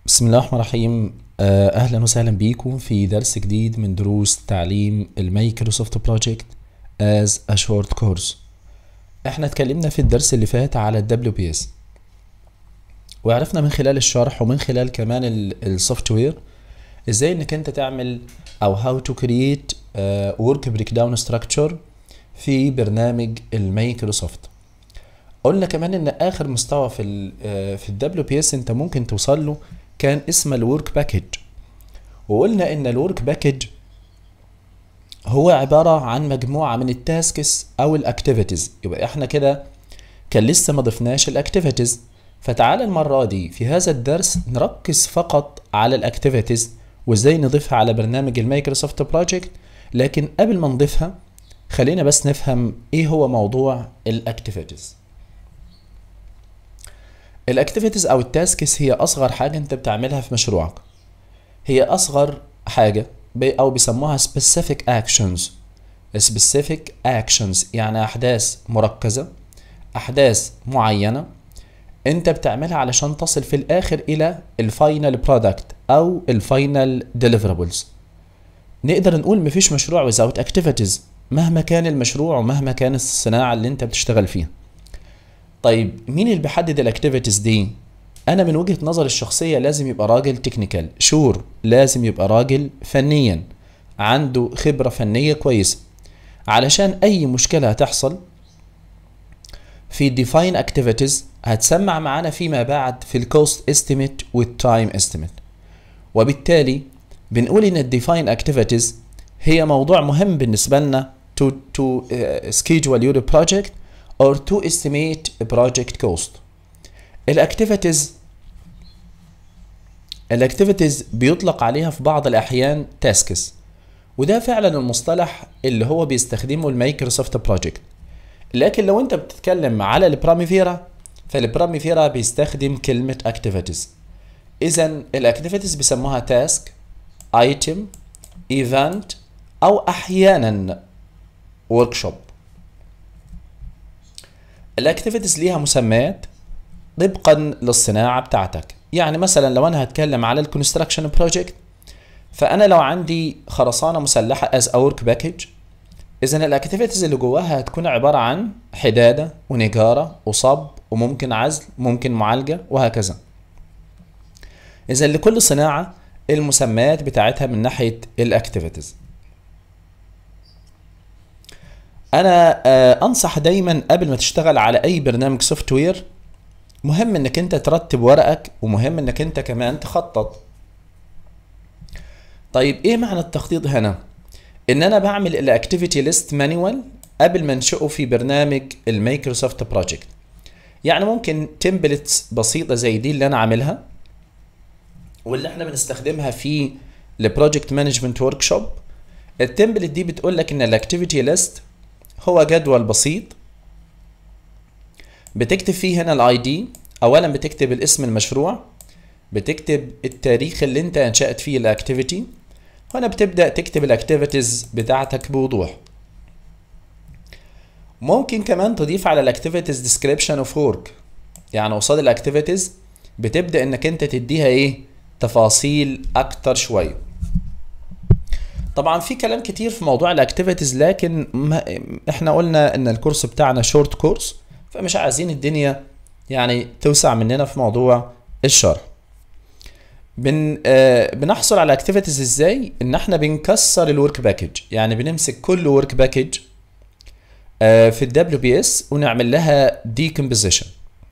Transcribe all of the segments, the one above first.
بسم الله الرحمن الرحيم آه، اهلا وسهلا بيكم في درس جديد من دروس تعليم المايكروسوفت بروجكت از ا شورت كورس احنا اتكلمنا في الدرس اللي فات على الدبليو بي اس وعرفنا من خلال الشرح ومن خلال كمان السوفت وير ازاي انك انت تعمل او هاو تو كرييت ورك بريك داون ستراكشر في برنامج المايكروسوفت قلنا كمان ان اخر مستوى في ال في الدبليو بي اس انت ممكن توصل له كان اسمه الورك باكج وقلنا ان الورك باكج هو عبارة عن مجموعة من التاسكس او الاكتيفيتيز يبقى احنا كده كان لسه ما ضفناش الاكتيفيتيز فتعالى المرة دي في هذا الدرس نركز فقط على الاكتيفيتيز وازاي نضيفها على برنامج المايكروسوفت بروجكت لكن قبل ما نضيفها خلينا بس نفهم ايه هو موضوع الاكتيفيتيز الاكتيفيتيز او التاسكس هي اصغر حاجه انت بتعملها في مشروعك هي اصغر حاجه بي او بيسموها specific actions specific actions يعني احداث مركزه احداث معينه انت بتعملها علشان تصل في الاخر الى الفاينل برودكت او الفاينل deliverables نقدر نقول مفيش مشروع without activities مهما كان المشروع ومهما كان الصناعه اللي انت بتشتغل فيها طيب مين اللي بيحدد الاكتيفيتيز دي انا من وجهة نظري الشخصية لازم يبقى راجل تكنيكال شور لازم يبقى راجل فنيا عنده خبرة فنية كويسة علشان اي مشكلة هتحصل في define activities هتسمع معانا فيما بعد في الكوست استيميت والتايم استيميت وبالتالي بنقول ان الديفاين activities هي موضوع مهم بالنسبة لنا to, to uh, schedule your project or to estimate a project cost. الاكتيفيتيز الاكتيفيتيز بيطلق عليها في بعض الاحيان تاسكس وده فعلا المصطلح اللي هو بيستخدمه المايكروسوفت بروجكت لكن لو انت بتتكلم على البراميفيرا فالبراميفيرا بيستخدم كلمة اكتيفيتيز اذا الاكتيفيتيز بيسموها تاسك ايتم ايفنت او احيانا ورك شوب الاكتيفيتيز ليها مسميات طبقا للصناعه بتاعتك يعني مثلا لو انا هتكلم على الكونستراكشن بروجكت فانا لو عندي خرسانه مسلحه از اورك باكج اذا الاكتيفيتيز اللي جواها هتكون عباره عن حداده ونجاره وصب وممكن عزل ممكن معالجه وهكذا اذا لكل صناعه المسميات بتاعتها من ناحيه الاكتيفيتيز انا آه انصح دايما قبل ما تشتغل على اي برنامج سوفت وير مهم انك انت ترتب ورقك ومهم انك انت كمان تخطط طيب ايه معنى التخطيط هنا ان انا بعمل الاكتيفيتي ليست مانيوال قبل ما انشئه في برنامج المايكروسوفت بروجكت يعني ممكن تمبلتس بسيطة زي دي اللي انا عاملها واللي احنا بنستخدمها في البروجكت مانجمنت ورك شوب التمبلت دي بتقول لك ان الاكتيفيتي ليست هو جدول بسيط بتكتب فيه هنا الاي دي اولا بتكتب الاسم المشروع بتكتب التاريخ اللي انت انشأت فيه الاكتيفيتي هنا بتبدأ تكتب الاكتيفيتيز بتاعتك بوضوح ممكن كمان تضيف على الاكتيفيتيز ديسكريبشن اوف ورك يعني قصاد الاكتيفيتيز بتبدأ انك انت تديها ايه تفاصيل اكتر شويه طبعا في كلام كتير في موضوع الاكتيفيتيز لكن ما احنا قلنا ان الكورس بتاعنا شورت كورس فمش عايزين الدنيا يعني توسع مننا في موضوع الشرح بن آه بنحصل على اكتيفيتيز ازاي ان احنا بنكسر الورك باكج يعني بنمسك كل ورك باكج آه في الدبليو بي اس ونعمل لها ديكومبوزيشن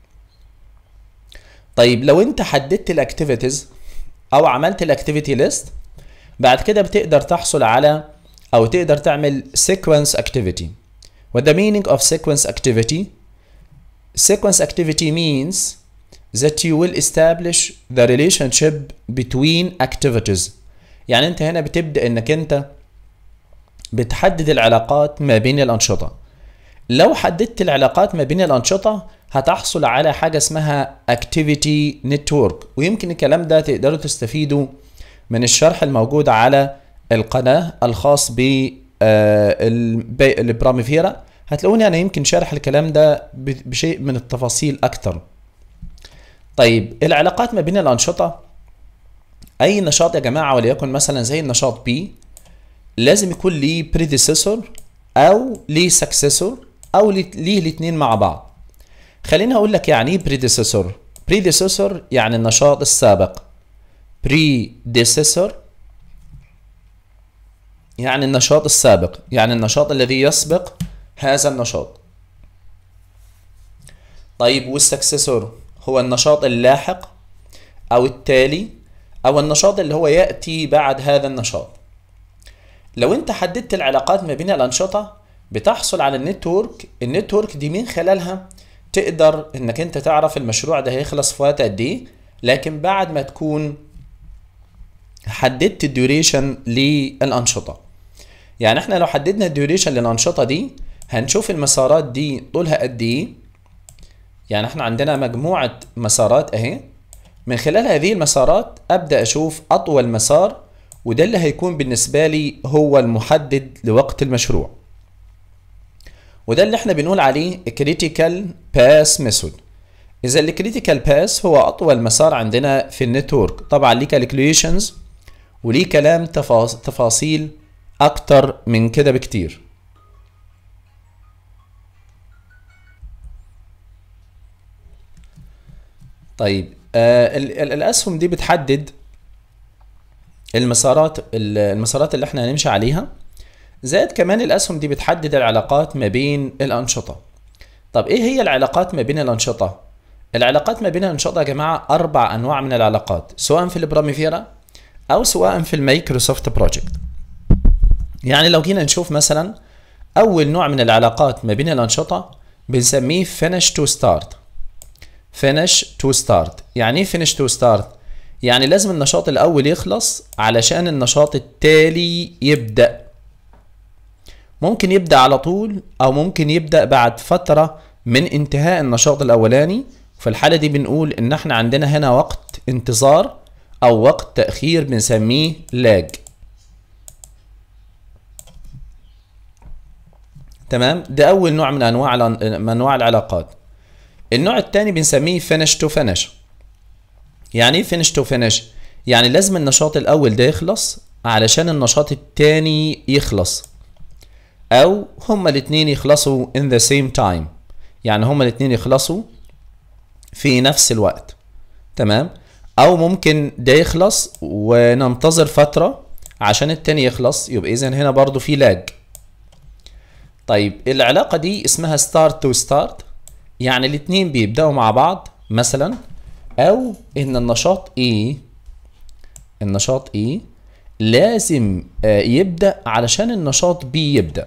طيب لو انت حددت الاكتيفيتيز او عملت الاكتيفيتي ليست بعد كده بتقدر تحصل على او تقدر تعمل sequence activity what the meaning of sequence activity sequence activity means that you will establish the relationship between activities يعني انت هنا بتبدا انك انت بتحدد العلاقات ما بين الانشطه لو حددت العلاقات ما بين الانشطه هتحصل على حاجه اسمها activity network ويمكن الكلام ده تقدروا تستفيدوا من الشرح الموجود على القناة الخاص ب البراميفيرا هتلاقوني انا يمكن شارح الكلام ده بشيء من التفاصيل اكتر طيب العلاقات ما بين الانشطة اي نشاط يا جماعه وليكن مثلا زي النشاط B لازم يكون ليه predecessor او ليه successor او ليه الاثنين مع بعض خليني اقول لك يعني ايه predecessor predecessor يعني النشاط السابق predecessor يعني النشاط السابق يعني النشاط الذي يسبق هذا النشاط طيب والسكسسور هو النشاط اللاحق او التالي او النشاط اللي هو ياتي بعد هذا النشاط لو انت حددت العلاقات ما بين الانشطه بتحصل على النتورك النتورك دي من خلالها تقدر انك انت تعرف المشروع ده هيخلص في وقت قد ايه لكن بعد ما تكون حددت الديوريشن للانشطه يعني احنا لو حددنا الديوريشن للانشطه دي هنشوف المسارات دي طولها قد ايه يعني احنا عندنا مجموعه مسارات اهي من خلال هذه المسارات ابدا اشوف اطول مسار وده اللي هيكون بالنسبه لي هو المحدد لوقت المشروع وده اللي احنا بنقول عليه critical pass method اذا الكريتيكال باس هو اطول مسار عندنا في النتورك طبعا ليه كالكوليشنز وليه كلام تفاص... تفاصيل اكتر من كده بكتير طيب آه ال ال الاسهم دي بتحدد المسارات المسارات اللي احنا هنمشي عليها زائد كمان الاسهم دي بتحدد العلاقات ما بين الانشطه طب ايه هي العلاقات ما بين الانشطه العلاقات ما بين الانشطه يا جماعه اربع انواع من العلاقات سواء في البراميفيرا او سواء في المايكروسوفت بروجكت يعني لو جينا نشوف مثلا اول نوع من العلاقات ما بين الانشطه بنسميه finish to start finish to start يعني ايه finish to start يعني لازم النشاط الاول يخلص علشان النشاط التالي يبدا ممكن يبدا على طول او ممكن يبدا بعد فتره من انتهاء النشاط الاولاني في الحاله دي بنقول ان احنا عندنا هنا وقت انتظار او وقت تاخير بنسميه لاج تمام ده اول نوع من انواع من انواع العلاقات النوع الثاني بنسميه finish to finish يعني ايه finish to finish يعني لازم النشاط الاول ده يخلص علشان النشاط الثاني يخلص او هما الاثنين يخلصوا in the same time يعني هما الاثنين يخلصوا في نفس الوقت تمام او ممكن ده يخلص وننتظر فتره عشان التاني يخلص يبقى اذا هنا برضو في لاج طيب العلاقه دي اسمها start to start يعني الاتنين بيبداوا مع بعض مثلا او ان النشاط A النشاط A لازم يبدا علشان النشاط B يبدا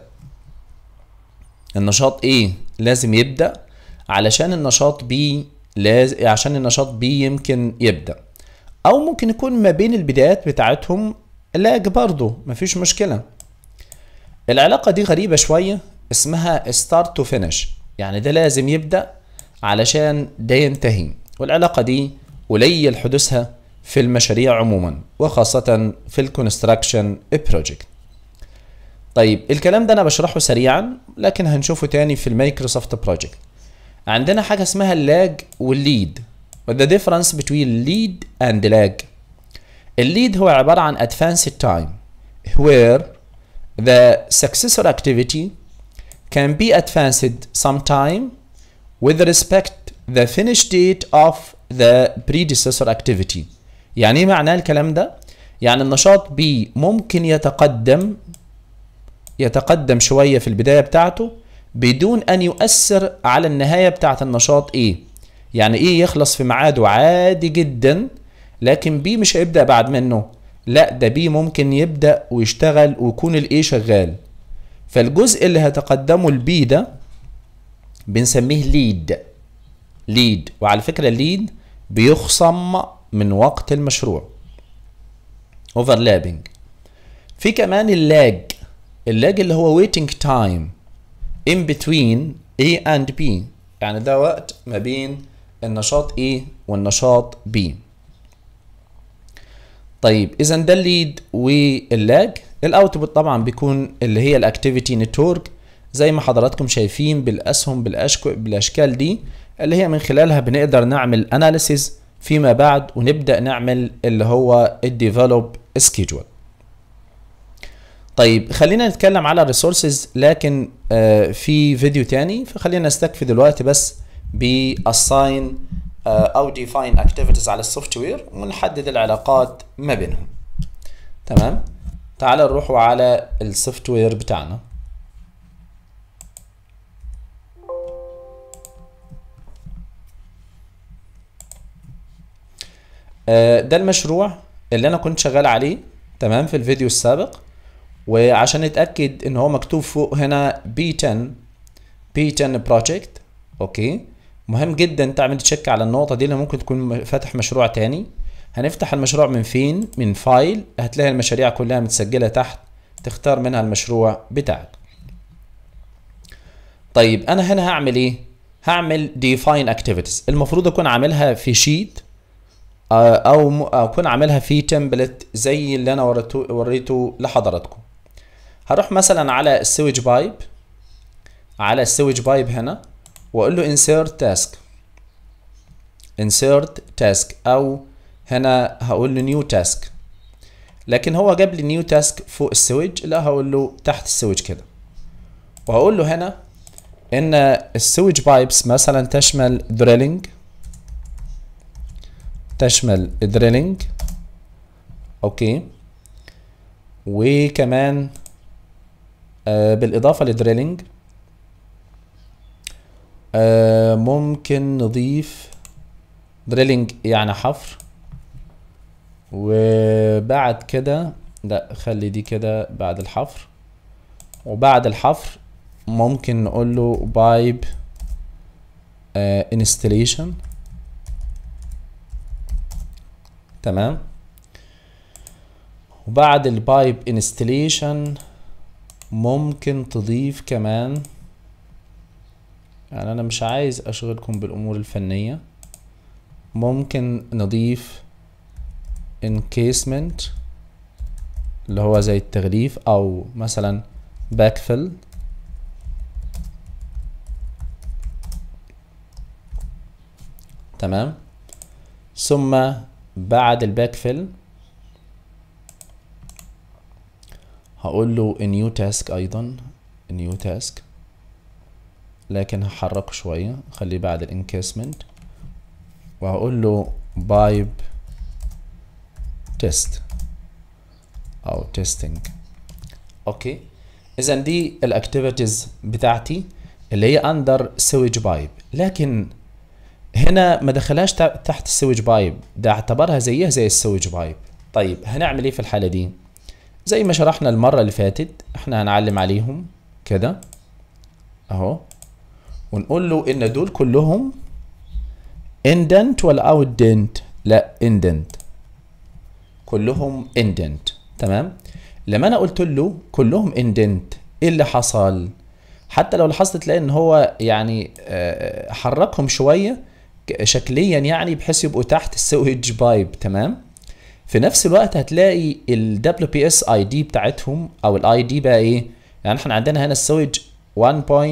النشاط A لازم يبدا علشان النشاط B لازم عشان النشاط B يمكن يبدا او ممكن يكون ما بين البدايات بتاعتهم لاج برضه مفيش مشكله العلاقه دي غريبه شويه اسمها start to finish يعني ده لازم يبدا علشان ده ينتهي والعلاقه دي قليل حدوثها في المشاريع عموما وخاصه في الكونستراكشن بروجكت طيب الكلام ده انا بشرحه سريعا لكن هنشوفه تاني في المايكروسوفت بروجكت عندنا حاجه اسمها اللاج والليد the difference between lead and lag الليد هو عبارة عن advanced time where the successor activity can be advanced sometime with respect the finish date of the predecessor activity يعني ايه معناه الكلام ده يعني النشاط B ممكن يتقدم يتقدم شوية في البداية بتاعته بدون أن يؤثر على النهاية بتاعة النشاط A يعني ايه يخلص في ميعاده عادي جدا لكن بي مش هيبدا بعد منه لا ده بي ممكن يبدا ويشتغل ويكون الايه شغال فالجزء اللي هتقدمه البي ده بنسميه ليد ليد وعلى فكره الليد بيخصم من وقت المشروع overlapping في كمان اللاج اللاج اللي هو waiting time in between A and B يعني ده وقت ما بين النشاط A والنشاط B طيب اذا ده الليد واللاج الاوتبوت طبعا بيكون اللي هي الاكتيفيتي نتورك زي ما حضراتكم شايفين بالاسهم بالأشك... بالاشكال دي اللي هي من خلالها بنقدر نعمل اناليسيز فيما بعد ونبدا نعمل اللي هو الديفلوب سكيدجول طيب خلينا نتكلم على الريسورسز لكن آه في فيديو تاني فخلينا نستكفي دلوقتي بس assign آه او define activities على السوفت وير ونحدد العلاقات ما بينهم تمام تعال نروحوا على السوفت وير بتاعنا آه ده المشروع اللي انا كنت شغال عليه تمام في الفيديو السابق وعشان نتاكد ان هو مكتوب فوق هنا B10 B10 project اوكي مهم جدا تعمل تشيك على النقطة دي لأن ممكن تكون فاتح مشروع تاني هنفتح المشروع من فين من فايل هتلاقي المشاريع كلها متسجلة تحت تختار منها المشروع بتاعك طيب أنا هنا هعمل إيه هعمل define activities المفروض أكون عاملها في شيت أو أكون عاملها في تمبلت زي اللي أنا وريته, وريته لحضراتكم هروح مثلا على السويج بايب على السويج بايب هنا واقول له insert task insert task او هنا هقول له new task لكن هو جاب لي new task فوق السويج لا هقول له تحت السويج كده وهقول له هنا ان السويج بايبس مثلا تشمل drilling تشمل drilling اوكي وكمان آه بالاضافه لدريلينج آه ممكن نضيف دريلينج يعني حفر وبعد كده لا خلي دي كده بعد الحفر وبعد الحفر ممكن نقول له بايب انستليشن تمام وبعد البايب انستليشن ممكن تضيف كمان يعني انا مش عايز اشغلكم بالامور الفنية ممكن نضيف encasement اللي هو زي التغليف او مثلا backfill تمام ثم بعد الباكفيل هقول له new task ايضا new task لكن هحركه شوية خليه بعد الانكاسمنت وهقول له بايب تيست او تيستنج اوكي اذا دي الاكتيفيتيز بتاعتي اللي هي اندر سويج بايب لكن هنا ما دخلهاش تحت السويج بايب ده اعتبرها زيها زي السويج بايب طيب هنعمل ايه في الحالة دي زي ما شرحنا المرة اللي فاتت احنا هنعلم عليهم كده اهو ونقول له ان دول كلهم indent ولا outdent لا indent كلهم indent تمام لما انا قلت له كلهم indent ايه اللي حصل حتى لو لاحظت تلاقي ان هو يعني حركهم شويه شكليا يعني بحيث يبقوا تحت السويج بايب تمام في نفس الوقت هتلاقي ال WPS ID بتاعتهم او الاي دي بقى ايه يعني احنا عندنا هنا السويج 1.1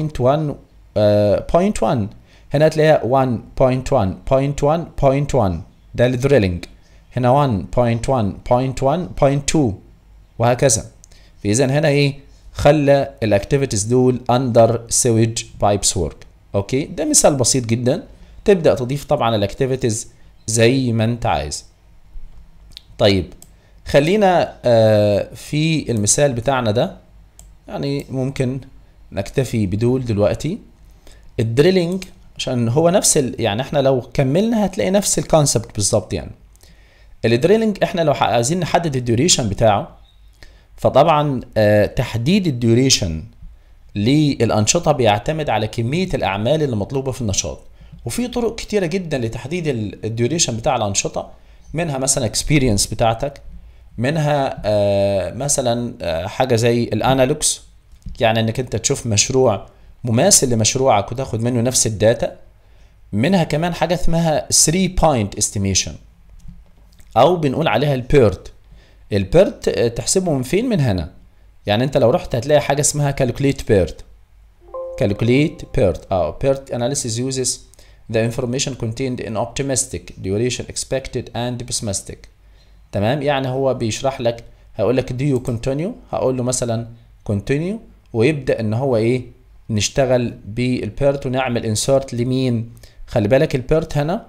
بوينت 1 هنا هتلاقيها 1.1.1.1 ده الدريلينج هنا 1.1.1.2 وهكذا فاذا هنا ايه خلى الاكتيفيتيز دول اندر سويج بايبس ورك اوكي ده مثال بسيط جدا تبدا تضيف طبعا الاكتيفيتيز زي ما انت عايز طيب خلينا آه في المثال بتاعنا ده يعني ممكن نكتفي بدول دلوقتي الدريلينج عشان هو نفس ال... يعني احنا لو كملنا هتلاقي نفس الكونسبت بالظبط يعني الدريلينج احنا لو عايزين نحدد الديوريشن بتاعه فطبعا آه تحديد الديوريشن للانشطه بيعتمد على كميه الاعمال اللي مطلوبه في النشاط وفي طرق كتيره جدا لتحديد الديوريشن بتاع الانشطه منها مثلا اكسبيرينس بتاعتك منها آه مثلا آه حاجه زي الانالوجز يعني انك انت تشوف مشروع مماثل لمشروعك وتاخد منه نفس الداتا منها كمان حاجه اسمها 3 بوينت استيميشن او بنقول عليها البيرت البيرت تحسبه من فين من هنا يعني انت لو رحت هتلاقي حاجه اسمها calculate بيرت calculate بيرت اه بيرت analysis uses the information contained in optimistic duration expected and pessimistic تمام يعني هو بيشرح لك هقول لك do you continue هقول له مثلا continue ويبدا ان هو ايه نشتغل بالبيرت ونعمل insert لمين خلي بالك البيرت هنا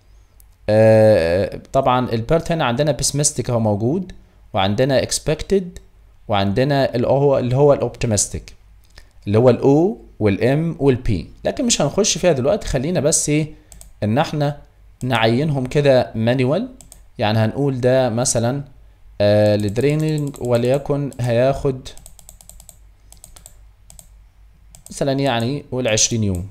آه طبعا البيرت هنا عندنا pessimistic هو موجود وعندنا expected وعندنا اللي هو اللي هو الاوبتيمستيك اللي هو الاو والام والبي لكن مش هنخش فيها دلوقتي خلينا بس ايه ان احنا نعينهم كده مانيوال يعني هنقول ده مثلا آه لدريننج وليكن هياخد مثلا يعني قول 20 يوم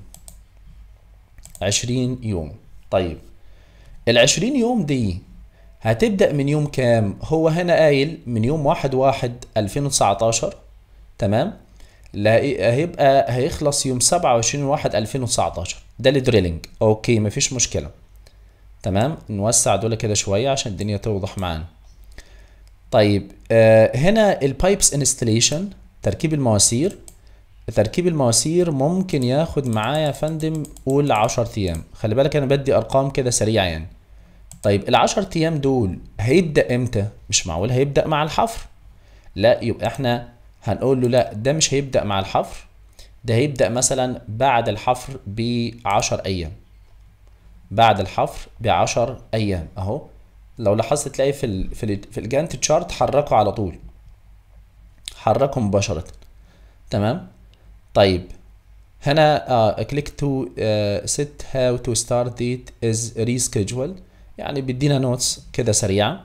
20 يوم طيب ال 20 يوم دي هتبدأ من يوم كام؟ هو هنا قايل من يوم واحد واحد 2019 تمام؟ لا هيبقى هيخلص يوم 27 واحد 2019 ده الدريلينج اوكي مفيش مشكلة تمام نوسع دول كده شوية عشان الدنيا توضح معانا طيب آه هنا البايبس انستليشن تركيب المواسير تركيب المواسير ممكن ياخد معايا يا فندم قول 10 ايام خلي بالك انا بدي ارقام كده سريعه يعني طيب ال 10 ايام دول هيبدا امتى مش معقول هيبدا مع الحفر لا يبقى احنا هنقول له لا ده مش هيبدا مع الحفر ده هيبدا مثلا بعد الحفر ب 10 ايام بعد الحفر ب 10 ايام اهو لو لاحظت تلاقي في ال في ال في الجانت تشارت حركه على طول حركه مباشره تمام طيب هنا uh, click to uh, set how to start date is reschedule يعني بيدينا نوتس كده سريعة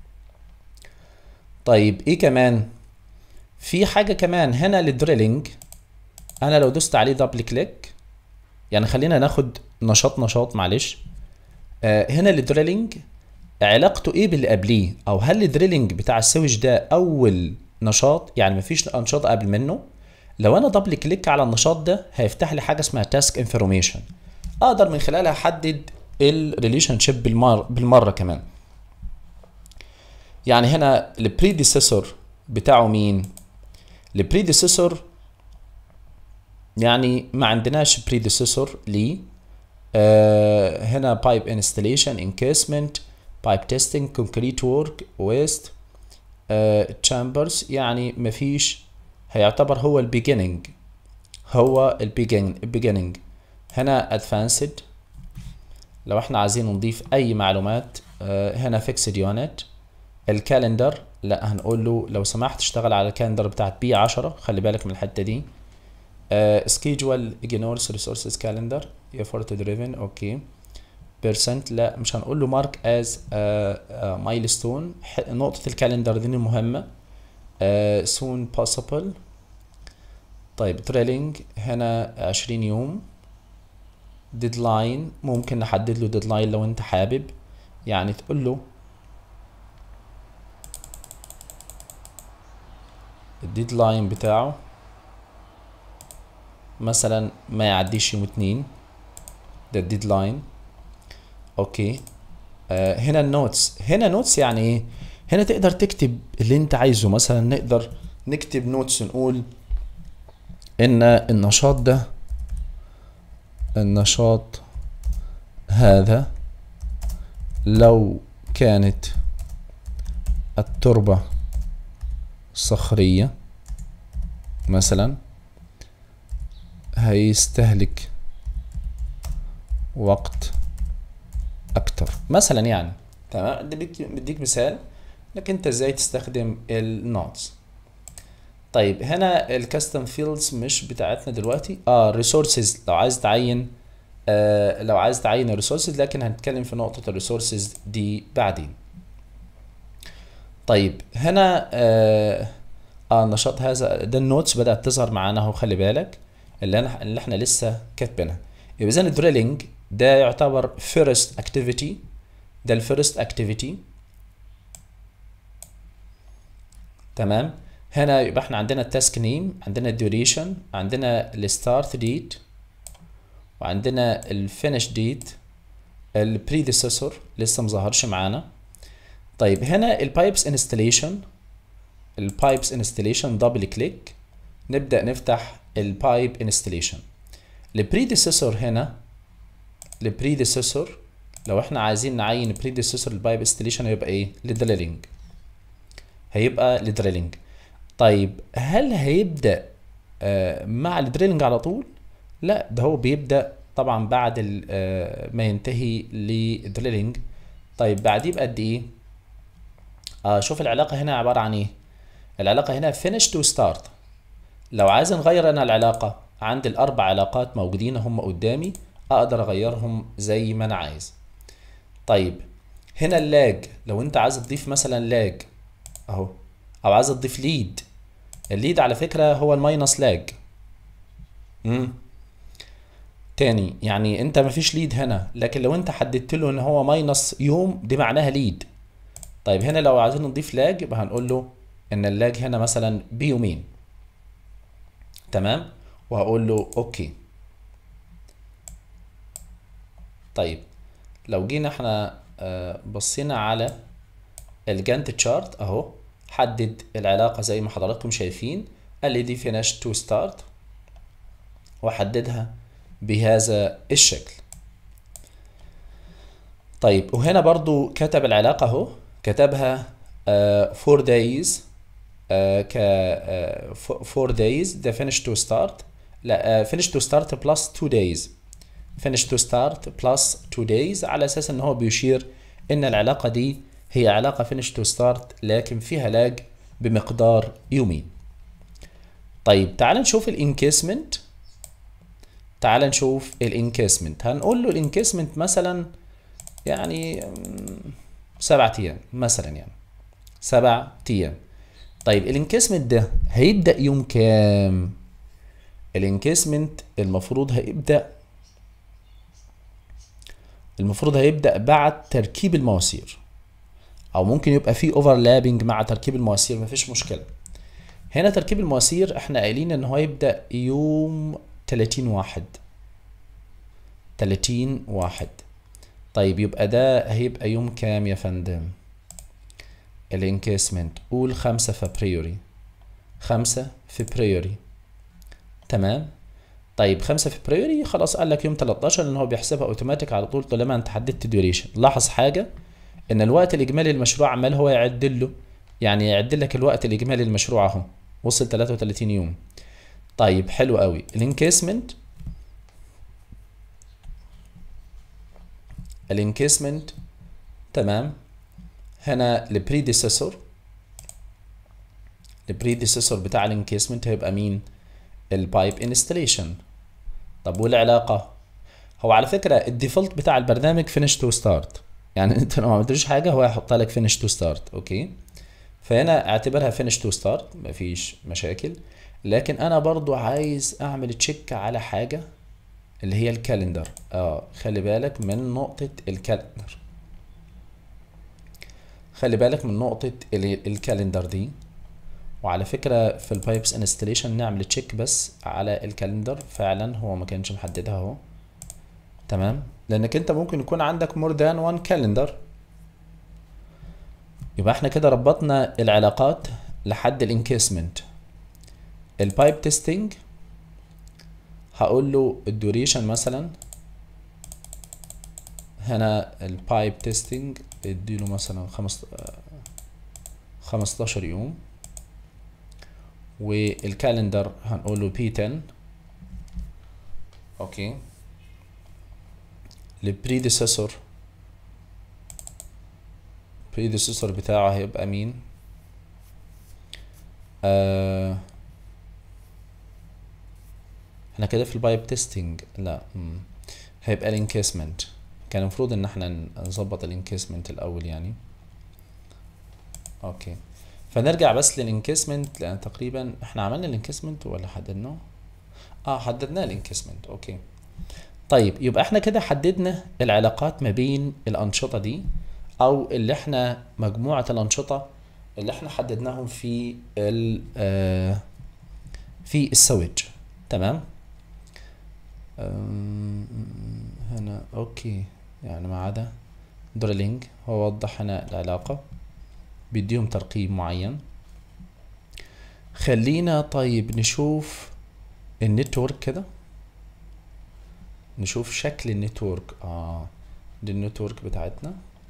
طيب ايه كمان في حاجة كمان هنا للدريلينج انا لو دوست عليه دبل كليك يعني خلينا ناخد نشاط نشاط معلش آه هنا الدريلينج علاقته ايه باللي قبليه او هل الدريلينج بتاع السويج ده اول نشاط يعني مفيش انشطه قبل منه لو انا دبل كليك على النشاط ده هيفتح لي حاجه اسمها تاسك انفورميشن اقدر من خلالها احدد الريليشن شيب بالمر بالمره كمان يعني هنا البريديسيسور بتاعه مين البريديسيسور يعني ما عندناش بريديسيسور ليه آه هنا بايب انستليشن انكيسمنت بايب تيستنج كونكريت وورك ويست تشامبرز يعني مفيش هيعتبر هو البيجيننج هو البيجيننج هنا ادفانسد لو احنا عايزين نضيف اي معلومات آه هنا فيكسد يونت الكالندر لا هنقول له لو سمحت اشتغل على الكالندر بتاعت بي 10 خلي بالك من الحته دي سكيجوال اجنورس ريسورسز كالندر effort دريفن اوكي بيرسنت لا مش هنقول له مارك از مايلستون نقطه الكالندر دي مهمه Uh, soon possible طيب تريلينج هنا عشرين يوم ديدلاين ممكن نحدد له ديدلاين لو انت حابب يعني تقول له الديدلاين بتاعه مثلا ما يعديش يوم اتنين ده الديدلاين اوكي آه هنا النوتس هنا نوتس يعني ايه هنا تقدر تكتب اللي انت عايزه مثلا نقدر نكتب نوتس نقول ان النشاط ده النشاط هذا لو كانت التربة صخرية مثلا هيستهلك وقت اكتر مثلا يعني تمام ده بديك مثال انك انت ازاي تستخدم النوتس طيب هنا الكاستم فيلدز مش بتاعتنا دلوقتي اه ريسورسز لو عايز تعين آه لو عايز تعين الريسورسز لكن هنتكلم في نقطة الريسورسز دي بعدين طيب هنا آه, اه النشاط هذا ده النوتس بدأت تظهر معانا اهو خلي بالك اللي انا اللي احنا لسه كاتبينها يبقى اذا الدريلينج ده يعتبر فيرست اكتيفيتي ده الفيرست اكتيفيتي تمام هنا يبقى احنا عندنا التاسك نيم عندنا الديوريشن عندنا الستارت ديت وعندنا الفينش ديت البريديسيسور لسه مظهرش معانا طيب هنا البايبس انستليشن البايبس انستليشن دبل كليك نبدا نفتح البايب انستليشن البريديسيسور هنا البريديسيسور لو احنا عايزين نعين بريديسيسور البايب انستليشن هيبقى ايه للدريلينج هيبقى للدريلينج طيب هل هيبدا آه مع الدريلينج على طول لا ده هو بيبدا طبعا بعد ال- آه ما ينتهي للدريلينج طيب بعديه بقد ايه آه شوف العلاقه هنا عباره عن ايه العلاقه هنا finish to start لو عايز نغير انا العلاقه عندي الاربع علاقات موجودين هم قدامي اقدر اغيرهم زي ما انا عايز طيب هنا اللاج لو انت عايز تضيف مثلا لاج اهو او عايز تضيف ليد الليد على فكرة هو الماينس لاج امم تاني يعني انت مفيش ليد هنا لكن لو انت حددت له ان هو ماينس يوم دي معناها ليد طيب هنا لو عايزين نضيف لاج يبقى هنقول له ان اللاج هنا مثلا بيومين تمام وهقول له اوكي طيب لو جينا احنا آه، بصينا على الجانت تشارت اهو حدد العلاقة زي ما حضراتكم شايفين قال لي دي finish to start وحددها بهذا الشكل طيب وهنا برضو كتب العلاقة اهو كتبها آه 4 days آه ك آه 4 days ده finish to start لا آه finish to start plus 2 days finish to start plus 2 days على اساس ان هو بيشير ان العلاقة دي هي علاقة finish to start لكن فيها لاج بمقدار يومين طيب تعال نشوف الانكيسمنت تعال نشوف الانكيسمنت هنقول له الانكيسمنت مثلا يعني مم، سبعة ايام مثلا يعني سبع ايام طيب الانكيسمنت ده هيبدأ يوم كام الانكيسمنت المفروض هيبدأ المفروض هيبدأ بعد تركيب المواسير او ممكن يبقى في اوفرلابنج مع تركيب المواسير مفيش مشكلة هنا تركيب المواسير احنا قايلين ان هو يبدأ يوم 30 واحد 30 واحد طيب يبقى ده هيبقى يوم كام يا فندم الانكيسمنت قول خمسة فبراير خمسة فبراير تمام طيب 5 فبراير خلاص قال لك يوم 13 لان هو بيحسبها اوتوماتيك على طول طالما انت حددت الديوريشن لاحظ حاجه ان الوقت الاجمالي للمشروع عمال هو يعدل له يعني يعدل لك الوقت الاجمالي للمشروع اهو وصل 33 يوم طيب حلو قوي الانكيسمنت الانكيسمنت تمام هنا البريديسيسور البريديسيسور بتاع الانكيسمنت هيبقى مين البايب انستليشن طب والعلاقة هو على فكرة الديفولت بتاع البرنامج فينيش تو ستارت يعني انت لو ما عملتلوش حاجة هو هيحط لك فينيش تو ستارت اوكي فهنا اعتبرها فينيش تو ستارت مفيش مشاكل لكن انا برضو عايز اعمل تشيك على حاجة اللي هي الكالندر اه خلي بالك من نقطة الكالندر خلي بالك من نقطة ال- الكالندر دي وعلى فكرة في البايبس انستليشن نعمل تشيك بس على الكالندر فعلا هو ما كانش محددها اهو تمام لانك انت ممكن يكون عندك مور ذان وان كالندر يبقى احنا كده ربطنا العلاقات لحد الانكيسمنت البايب تيستنج هقول له الدوريشن مثلا هنا البايب تيستنج اديله مثلا خمس خمستاشر يوم والكالندر هنقول له بي 10 اوكي البريديسيسور البريديسيسور بتاعه هيبقى مين آه احنا كده في البايب تيستنج لا مم. هيبقى الانكيسمنت كان المفروض ان احنا نظبط الانكيسمنت الاول يعني اوكي فنرجع بس للانكيسمنت لان تقريبا احنا عملنا الانكيسمنت ولا حددناه اه حددناه الانكيسمنت اوكي طيب يبقى احنا كده حددنا العلاقات ما بين الانشطه دي او اللي احنا مجموعه الانشطه اللي احنا حددناهم في ال آه في السويج تمام أم، هنا اوكي يعني ما عدا دريلينج هو وضح هنا العلاقه بيديهم ترقيم معين خلينا طيب نشوف النتورك كده نشوف شكل النتورك اه دي النتورك بتاعتنا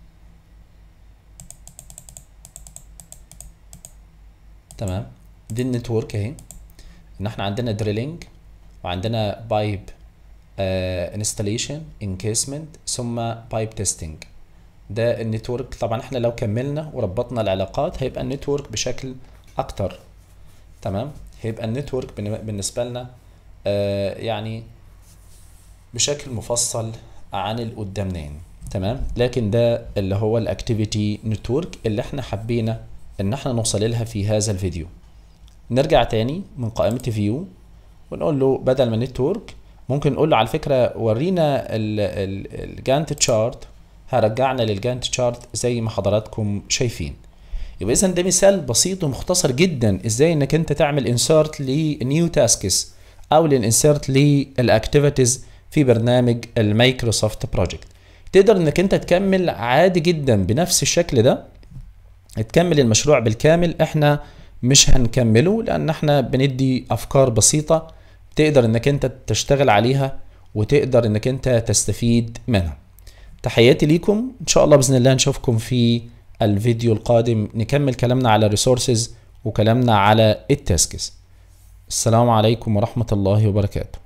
تمام دي النتورك اهي ان احنا عندنا دريلينج وعندنا بايب انستليشن انكيسمنت ثم بايب تيستنج ده النتورك طبعا احنا لو كملنا وربطنا العلاقات هيبقى النتورك بشكل اكتر تمام هيبقى النتورك بالنسبه لنا آه يعني بشكل مفصل عن اللي قدامنا يعني تمام لكن ده اللي هو الاكتيفيتي نتورك اللي احنا حبينا ان احنا نوصل لها في هذا الفيديو نرجع تاني من قائمة فيو ونقول له بدل ما نتورك ممكن نقول له على فكرة ورينا الجانت تشارت هرجعنا للجانت تشارت زي ما حضراتكم شايفين يبقى اذا ده مثال بسيط ومختصر جدا ازاي انك انت تعمل انسرت لنيو تاسكس او للانسرت للاكتيفيتيز في برنامج المايكروسوفت بروجكت تقدر انك انت تكمل عادي جدا بنفس الشكل ده تكمل المشروع بالكامل احنا مش هنكمله لان احنا بندي افكار بسيطة تقدر انك انت تشتغل عليها وتقدر انك انت تستفيد منها تحياتي ليكم ان شاء الله باذن الله نشوفكم في الفيديو القادم نكمل كلامنا على الريسورسز وكلامنا على التاسكس السلام عليكم ورحمة الله وبركاته